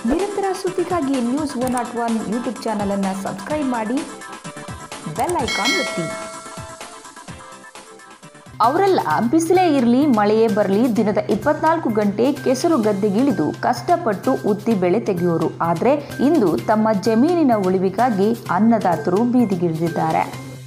ನಿರಂತರ ಸುದ್ದಿಗಾಗಿ news one not one YouTube ಚಾನಲನ್ನು ಸಬ್ಸ್ಕ್ರೈಬ್ ಮಾಡಿ ಬೆಲ್ ಐಕಾನ್ ಒತ್ತಿ ಅವರೆಲ್ಲ ಬಿಸಿಲೇ ಇರಲಿ ಮಳೆಯೇ ಬರಲಿ ದಿನದ ಇಪ್ಪತ್ನಾಲ್ಕು ಗಂಟೆ ಕೆಸರು ಗದ್ದೆಗಿಳಿದು ಕಷ್ಟಪಟ್ಟು ಉತ್ತಿ ಬೆಳೆ ತೆಗೆಯೋರು ಆದರೆ ಇಂದು ತಮ್ಮ ಜಮೀನಿನ ಉಳಿವಿಗಾಗಿ ಅನ್ನದಾತರು ಬೀದಿಗಿಳಿದಿದ್ದಾರೆ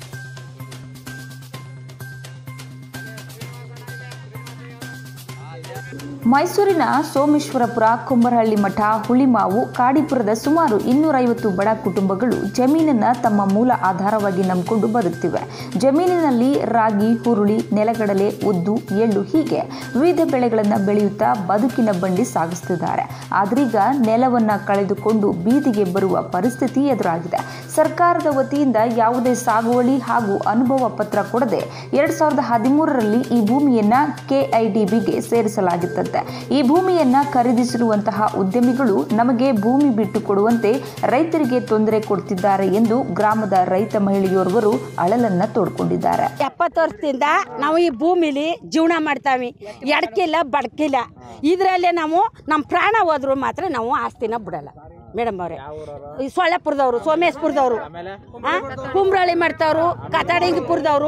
ಮೈಸೂರಿನ ಸೋಮೇಶ್ವರಪುರ ಕುಂಬರಹಳ್ಳಿ ಮಠ ಹುಳಿಮಾವು ಕಾಡಿಪುರದ ಸುಮಾರು ಇನ್ನೂರೈವತ್ತು ಬಡ ಕುಟುಂಬಗಳು ಜಮೀನನ್ನ ತಮ್ಮ ಮೂಲ ಆಧಾರವಾಗಿ ನಂಬಿಕೊಂಡು ಬದುಕ್ತಿವೆ ಜಮೀನಿನಲ್ಲಿ ರಾಗಿ ಹುರುಳಿ ನೆಲಗಡಲೆ ಉದ್ದು ಎಳ್ಳು ಹೀಗೆ ವಿವಿಧ ಬೆಳೆಗಳನ್ನು ಬೆಳೆಯುತ್ತಾ ಬದುಕಿನ ಬಂಡಿ ಸಾಗಿಸ್ತಿದ್ದಾರೆ ಆದ್ರೀಗ ನೆಲವನ್ನ ಕಳೆದುಕೊಂಡು ಬೀದಿಗೆ ಬರುವ ಪರಿಸ್ಥಿತಿ ಎದುರಾಗಿದೆ ಸರ್ಕಾರದ ವತಿಯಿಂದ ಯಾವುದೇ ಸಾಗುವಳಿ ಹಾಗೂ ಅನುಭವ ಪತ್ರ ಕೊಡದೆ ಎರಡ್ ಸಾವಿರದ ಹದಿಮೂರರಲ್ಲಿ ಈ ಭೂಮಿಯನ್ನ ಕೆಐಡಿಬಿಗೆ ಸೇರಿಸಲಾಗಿತ್ತಂತೆ ಈ ಭೂಮಿಯನ್ನ ಖರೀದಿಸಿರುವಂತಹ ಉದ್ಯಮಿಗಳು ನಮಗೆ ಭೂಮಿ ಬಿಟ್ಟು ಕೊಡುವಂತೆ ರೈತರಿಗೆ ತೊಂದರೆ ಕೊಡ್ತಿದ್ದಾರೆ ಎಂದು ಗ್ರಾಮದ ರೈತ ಮಹಿಳೆಯೋರ್ವರು ಅಳಲನ್ನ ತೋಡ್ಕೊಂಡಿದ್ದಾರೆ ಎಪ್ಪತ್ತು ವರ್ಷದಿಂದ ನಾವು ಈ ಭೂಮಿಲಿ ಜೀವನ ಮಾಡ್ತಾವೆ ಎಡಕಿಲ್ಲ ಬಡ್ಕಿಲ್ಲ ಇದರಲ್ಲೇ ನಾವು ನಮ್ಮ ಪ್ರಾಣ ಹೋದ್ರು ಮಾತ್ರ ನಾವು ಆಸ್ತಿನ ಬಿಡಲ್ಲ ಮೇಡಮ್ ಅವರೇ ಈ ಸೊಳ್ಳೆಪುರದವರು ಸೋಮೇಶ್ಪುರದವರು ಕುಂಬ್ರಳ್ಳಿ ಮಾಡ್ತವ್ರು ಕತಾಡಿಂಗಪುರದವರು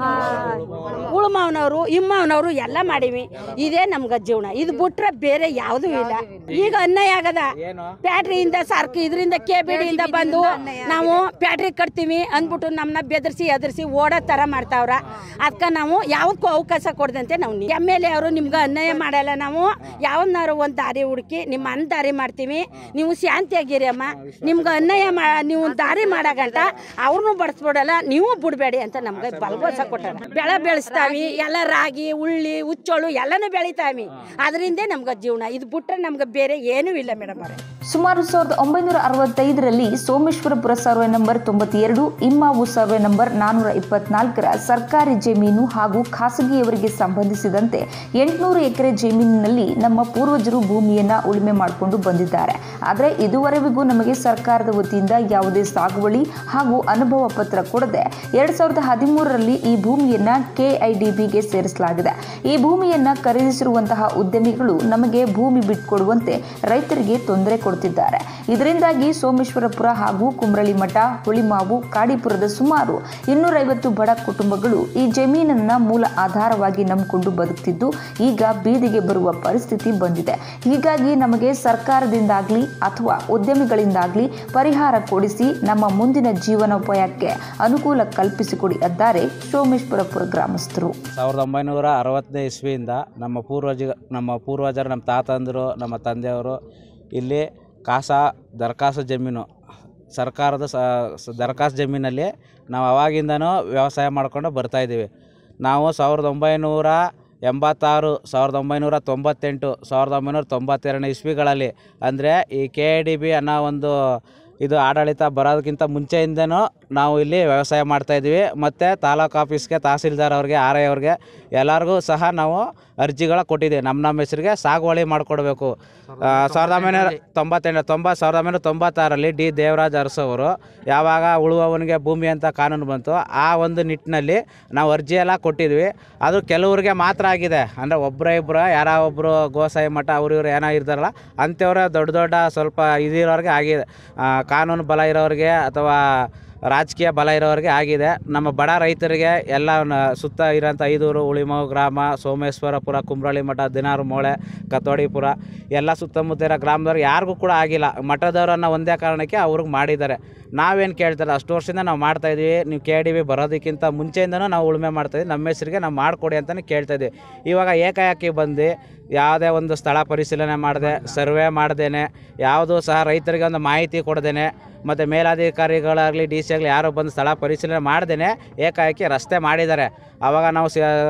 ಉಳುಮವನವರು ಇಮ್ಮವನವರು ಎಲ್ಲ ಮಾಡೀವಿ ಇದೇ ನಮ್ಗೆ ಜೀವನ ಇದು ಬಿಟ್ರೆ ಬೇರೆ ಯಾವುದೂ ಇಲ್ಲ ಈಗ ಅನ್ಯಾಯ ಆಗದ ಪ್ಯಾಟ್ರಿಯಿಂದ ಸಾರ್ಕು ಇದರಿಂದ ಕೆ ಬಿಡಿಯಿಂದ ಬಂದು ನಾವು ಪ್ಯಾಟ್ರಿ ಕಟ್ತೀವಿ ಅಂದ್ಬಿಟ್ಟು ನಮ್ಮನ್ನ ಬೆದರಿಸಿ ಎದುರಿಸಿ ಓಡೋ ಥರ ಮಾಡ್ತಾವ್ರ ಅದಕ್ಕೆ ನಾವು ಯಾವ್ದಕ್ಕೂ ಅವಕಾಶ ಕೊಡದಂತೆ ನಾವು ಎಮ್ ಎಲ್ ಎ ಅವರು ನಿಮ್ಗೆ ಅನ್ಯಾಯ ಮಾಡಲ್ಲ ನಾವು ಯಾವನ್ನಾರು ಒಂದು ದಾರಿ ಹುಡುಕಿ ನಿಮ್ಮ ಅನ್ನ ದಾರಿ ಮಾಡ್ತೀವಿ ನೀವು ಶಾಂತಿಯಾಗಿರಿ ಅಮ್ಮ ನಿಮ್ಗೆ ಅನ್ಯಾಯ ಮಾ ನೀವು ದಾರಿ ಮಾಡಗಂಟ ಅವ್ರನ್ನೂ ಬಡಿಸ್ಬಿಡಲ್ಲ ನೀವು ಬಿಡಬೇಡಿ ಅಂತ ನಮ್ಗೆ ಭರವಸೆ ಕೊಟ್ಟಾರ ಬೆಳೆ ಬೆಳೆಸ್ತಾವಿ ಎಲ್ಲ ರಾಗಿ ಉಳ್ಳಿ ಹುಚ್ಚೋಳು ಎಲ್ಲನೂ ಬೆಳಿತಾವಿ ಅದರಿಂದ ನಮ್ಗೆ ಜೀವನ ಇದು ಬಿಟ್ರೆ ನಮ್ಗೆ ಬೇರೆ ಏನೂ ಇಲ್ಲ ಮೇಡಮ್ ಅವರೇ ಸುಮಾರು ಸಾವಿರದ ಒಂಬೈನೂರ ಅರವತ್ತೈದರಲ್ಲಿ ಸೋಮೇಶ್ವರಪುರ ಸರ್ವೆ ನಂಬರ್ ತೊಂಬತ್ತೆರಡು ಇಮ್ಮಾವು ಸರ್ವೆ ನಂಬರ್ ನಾನ್ನೂರ ಇಪ್ಪತ್ನಾಲ್ಕರ ಸರ್ಕಾರಿ ಜಮೀನು ಹಾಗೂ ಖಾಸಗಿಯವರಿಗೆ ಸಂಬಂಧಿಸಿದಂತೆ ಎಂಟುನೂರು ಎಕರೆ ಜಮೀನಿನಲ್ಲಿ ನಮ್ಮ ಪೂರ್ವಜರು ಭೂಮಿಯನ್ನ ಉಳುಮೆ ಮಾಡಿಕೊಂಡು ಬಂದಿದ್ದಾರೆ ಆದರೆ ಇದುವರೆವಿಗೂ ನಮಗೆ ಸರ್ಕಾರದ ವತಿಯಿಂದ ಯಾವುದೇ ಸಾಗುವಳಿ ಹಾಗೂ ಅನುಭವ ಪತ್ರ ಕೊಡದೆ ಎರಡ್ ಸಾವಿರದ ಹದಿಮೂರರಲ್ಲಿ ಈ ಭೂಮಿಯನ್ನ ಕೆಐಡಿಬಿಗೆ ಸೇರಿಸಲಾಗಿದೆ ಈ ಭೂಮಿಯನ್ನ ಖರೀದಿಸಿರುವಂತಹ ಉದ್ಯಮಿಗಳು ನಮಗೆ ಭೂಮಿ ಬಿಟ್ಕೊಡುವಂತೆ ರೈತರಿಗೆ ತೊಂದರೆ ಕೊಡುತ್ತಿದ್ದಾರೆ ಇದರಿಂದಾಗಿ ಸೋಮೇಶ್ವರಪುರ ಹಾಗೂ ಕುಮ್ರಳಿ ಮಠ ಹುಳಿಮಾವು ಕಾಡಿಪುರದ ಸುಮಾರು ಇನ್ನೂರೈವತ್ತು ಬಡ ಕುಟುಂಬಗಳು ಈ ಜಮೀನನ್ನ ಮೂಲ ಆಧಾರವಾಗಿ ನಂಬಿಕೊಂಡು ಬದುಕ್ತಿದ್ದು ಈಗ ಬೀದಿಗೆ ಬರುವ ಪರಿಸ್ಥಿತಿ ಬಂದಿದೆ ಹೀಗಾಗಿ ನಮಗೆ ಸರ್ಕಾರದಿಂದಾಗ್ಲಿ ಅಥವಾ ಉದ್ಯಮಿಗಳಿಂದಾಗ್ಲಿ ಪರಿಹಾರ ಕೊಡಿಸಿ ನಮ್ಮ ಮುಂದಿನ ಜೀವನೋಪಾಯಕ್ಕೆ ಅನುಕೂಲ ಕಲ್ಪಿಸಿಕೊಡಿ ಅಂತಾರೆ ಸೋಮೇಶ್ವರಪುರ ಗ್ರಾಮಸ್ಥರು ಸಾವಿರದ ಒಂಬೈನೂರ ಅರವತ್ತನೇ ಇಸ್ವಿಯಿಂದ ನಮ್ಮ ಪೂರ್ವಜ ನಮ್ಮ ಪೂರ್ವಜರು ನಮ್ಮ ತಾತಂದರು ನಮ್ಮ ತಂದೆಯವರು ಇಲ್ಲಿ ಕಾಸ ದರಖಾಸ್ತು ಜಮೀನು ಸರ್ಕಾರದ ಸ ಸ- ದರಖಾಸ್ತು ಜಮೀನಲ್ಲಿ ನಾವು ಅವಾಗಿಂದನೂ ವ್ಯವಸಾಯ ಮಾಡ್ಕೊಂಡು ಬರ್ತಾಯಿದ್ದೀವಿ ನಾವು ಸಾವಿರದ ಒಂಬೈನೂರ ಎಂಬತ್ತಾರು ಸಾವಿರದ ಒಂಬೈನೂರ ತೊಂಬತ್ತೆಂಟು ಸಾವಿರದ ಒಂಬೈನೂರ ತೊಂಬತ್ತೆರಡನೇ ಇಸ್ವಿಗಳಲ್ಲಿ ಅಂದರೆ ಈ ಕೆ ಐ ಡಿ ಬಿ ಅನ್ನೋ ಒಂದು ಇದು ಆಡಳಿತ ಬರೋದಕ್ಕಿಂತ ಮುಂಚೆಯಿಂದನೂ ನಾವು ಇಲ್ಲಿ ವ್ಯವಸಾಯ ಮಾಡ್ತಾಯಿದ್ವಿ ಮತ್ತು ತಾಲೂಕು ಆಫೀಸ್ಗೆ ತಹಸೀಲ್ದಾರ್ ಅವ್ರಿಗೆ ಆರ್ ಐ ಅವ್ರಿಗೆ ಎಲ್ಲರಿಗೂ ಸಹ ನಾವು ಅರ್ಜಿಗಳ ಕೊಟ್ಟಿದ್ದೀವಿ ನಮ್ಮ ನಮ್ಮ ಹೆಸರಿಗೆ ಸಾಗುವಳಿ ಮಾಡಿಕೊಡ್ಬೇಕು ಸಾವಿರದ ಒಂಬೈನೂರ ತೊಂಬತ್ತೆಂಟು ತೊಂಬತ್ತು ಸಾವಿರದ ಒಂಬೈನೂರ ತೊಂಬತ್ತಾರರಲ್ಲಿ ಡಿ ದೇವರಾಜ್ ಅರಸು ಅವರು ಯಾವಾಗ ಉಳುವವನಿಗೆ ಭೂಮಿ ಅಂತ ಕಾನೂನು ಬಂತು ಆ ಒಂದು ನಿಟ್ಟಿನಲ್ಲಿ ನಾವು ಅರ್ಜಿ ಎಲ್ಲ ಕೊಟ್ಟಿದ್ವಿ ಅದು ಕೆಲವ್ರಿಗೆ ಮಾತ್ರ ಆಗಿದೆ ಅಂದರೆ ಒಬ್ಬರ ಇಬ್ಬರು ಯಾರೋ ಒಬ್ಬರು ಗೋಸಾಯಿ ಮಠ ಅವ್ರು ಇವ್ರು ಏನೋ ಇರ್ತಾರಲ್ಲ ಅಂಥವ್ರ ದೊಡ್ಡ ದೊಡ್ಡ ಸ್ವಲ್ಪ ಇದಿರೋರಿಗೆ ಆಗಿದೆ ಆ, ಕಾನೂನು ಬಲ ಇರೋರಿಗೆ ಅಥವಾ ರಾಜಕೀಯ ಬಲ ಇರೋರಿಗೆ ಆಗಿದೆ ನಮ್ಮ ಬಡ ರೈತರಿಗೆ ಎಲ್ಲ ನ- ಸುತ್ತ ಇರೋಂಥ ಐದೂರು ಉಳಿಮವು ಗ್ರಾಮ ಸೋಮೇಶ್ವರಪುರ ಕುಂಬ್ರಳ್ಳಿ ಮಠ ದಿನಾರು ಮೋಳೆ ಕತ್ತೋಡಿಪುರ ಎಲ್ಲ ಸುತ್ತಮುತ್ತ ಇರೋ ಗ್ರಾಮದವ್ರು ಯಾರಿಗೂ ಕೂಡ ಆಗಿಲ್ಲ ಮಠದವರನ್ನ ಒಂದೇ ಕಾರಣಕ್ಕೆ ಅವ್ರಿಗೆ ಮಾಡಿದ್ದಾರೆ ನಾವೇನು ಕೇಳ್ತಾರೆ ಅಷ್ಟು ವರ್ಷದಿಂದ ನಾವು ಮಾಡ್ತಾಯಿದ್ವಿ ನೀವು ಕೆ ಡಿ ಬಿ ಬರೋದಕ್ಕಿಂತ ಮುಂಚೆಯಿಂದನೂ ನಾವು ಉಳುಮೆ ಮಾಡ್ತಾಯಿದ್ವಿ ನಮ್ಮ ಹೆಸರಿಗೆ ನಾವು ಮಾಡಿಕೊಡಿ ಅಂತಲೇ ಕೇಳ್ತಾಯಿದ್ವಿ ಇವಾಗ ಏಕಾಏಕಿ ಬಂದು ಯಾವುದೇ ಒಂದು ಸ್ಥಳ ಪರಿಶೀಲನೆ ಮಾಡದೆ ಸರ್ವೆ ಮಾಡ್ದೇನೆ ಯಾವುದೂ ಸಹ ರೈತರಿಗೆ ಒಂದು ಮಾಹಿತಿ ಕೊಡ್ದೇನೆ ಮತ್ತು ಮೇಲಾಧಿಕಾರಿಗಳಾಗಲಿ ಡಿ ಸಿ ಆಗಲಿ ಯಾರು ಬಂದು ಸ್ಥಳ ಪರಿಶೀಲನೆ ಮಾಡ್ದೇನೆ ಏಕಾಏಕಿ ರಸ್ತೆ ಮಾಡಿದ್ದಾರೆ ಆವಾಗ ನಾವು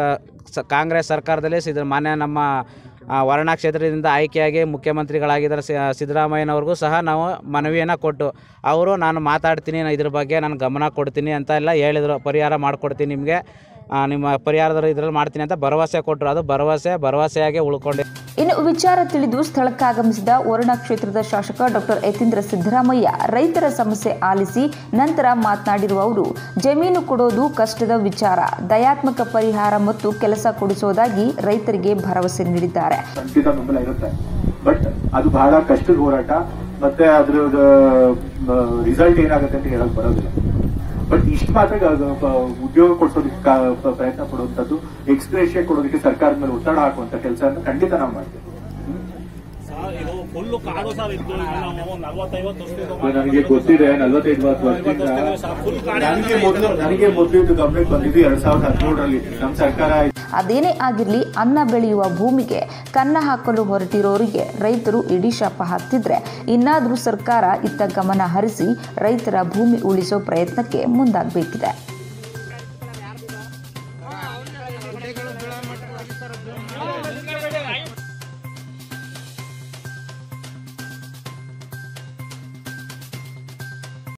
ಸ ಕಾಂಗ್ರೆಸ್ ಸರ್ಕಾರದಲ್ಲಿ ಸಿದ ಮಾನ್ಯ ನಮ್ಮ ಆ, ವರ್ಣ ಕ್ಷೇತ್ರದಿಂದ ಆಯ್ಕೆಯಾಗಿ ಮುಖ್ಯಮಂತ್ರಿಗಳಾಗಿದ್ದಾರೆ ಸಿ ಸಿದ್ದರಾಮಯ್ಯನವ್ರಿಗೂ ಸಹ ನಾವು ಮನವಿಯನ್ನು ಕೊಟ್ಟು ಅವರು ನಾನು ಮಾತಾಡ್ತೀನಿ ನಾನು ಇದ್ರ ಬಗ್ಗೆ ನಾನು ಗಮನ ಕೊಡ್ತೀನಿ ಅಂತ ಎಲ್ಲ ಹೇಳಿದರು ಪರಿಹಾರ ಮಾಡಿಕೊಡ್ತೀನಿ ನಿಮಗೆ ನಿಮ್ಮ ಪರಿಹಾರದ ಇದ್ರಲ್ಲಿ ಮಾಡ್ತೀನಿ ಅಂತ ಭರವಸೆ ಕೊಟ್ಟರು ಅದು ಭರವಸೆ ಭರವಸೆಯಾಗಿ ಉಳ್ಕೊಂಡು ಇನ್ನು ವಿಚಾರ ತಿಳಿದು ಸ್ಥಳಕ್ಕಾಗಮಿಸಿದ ವರುಣ ಕ್ಷೇತ್ರದ ಶಾಸಕ ಡಾಕ್ಟರ್ ಯತೀಂದ್ರ ಸಿದ್ದರಾಮಯ್ಯ ರೈತರ ಸಮಸ್ಯೆ ಆಲಿಸಿ ನಂತರ ಮಾತನಾಡಿರುವ ಅವರು ಜಮೀನು ಕೊಡೋದು ಕಷ್ಟದ ವಿಚಾರ ದಯಾತ್ಮಕ ಪರಿಹಾರ ಮತ್ತು ಕೆಲಸ ಕೊಡಿಸೋದಾಗಿ ರೈತರಿಗೆ ಭರವಸೆ ನೀಡಿದ್ದಾರೆ ಖಂಡಿತ ಬೆಂಬಲ ಇರುತ್ತೆ ಬಟ್ ಅದು ಬಹಳ ಕಷ್ಟದ ಹೋರಾಟ ಮತ್ತೆ ಅದ್ರ ರಿಸಲ್ಟ್ ಏನಾಗುತ್ತೆ ಅಂತ ಹೇಳಕ್ ಬರೋದಿಲ್ಲ ಬಟ್ ಇಷ್ಟು ಮಾತ್ರ ಗ- ಗ- ಪ- ಉದ್ಯೋಗ ಕೊಡ್ಸೋದಕ್ಕೆ ಕಾ- ಪ- ಪ್ರಯತ್ನ ಪಡುವಂತದ್ದು ಎಕ್ಸ್ಪ್ರೇಷನ್ ಕೊಡೋದಕ್ಕೆ ಸರ್ಕಾರದ ಮೇಲೆ ಒತ್ತಡ ಹಾಕುವಂತ ಕೆಲಸ ಖಂಡಿತ ನಾವು ಮಾಡ್ತೇವೆ ಸರ್, ಇದು ಫುಲ್ ಕಾಡು ಸರ್ ಇತ್ತು ಈಗ ನಾವು ನಲ್ವತ್ತೈವತ್ತು ವರ್ಷದಿಂದ ಇದು ನನಗೆ ಗೊತ್ತಿದೆ ನಲವತ್ತೈದು ವರ್ಷದಿಂದ ನನಗೆ ಮೊದಲು ನನಗೆ ಮೊದಲು ಇದು ಗಮನಕ್ಕೆ ಬಂದಿದ್ದು ಎರಡ್ ಸಾವಿರದ ಹದಿಮೂರರಲ್ಲಿ ನಮ್ಮ ಸರ್ಕಾರ ಅದೇನೇ ಆಗಿರಲಿ ಅನ್ನ ಬೆಳೆಯುವ ಭೂಮಿಗೆ ಕನ್ನ ಹಾಕಲು ಹೊರಟಿರೋರಿಗೆ ರೈತರು ಇಡೀ ಶಾಪ ಹಾಕ್ತಿದ್ರೆ ಇನ್ನಾದರೂ ಸರ್ಕಾರ ಇತ್ತ ಗಮನ ಹರಿಸಿ ರೈತರ ಭೂಮಿ ಉಳಿಸೋ ಪ್ರಯತ್ನಕ್ಕೆ ಮುಂದಾಗಬೇಕಿದೆ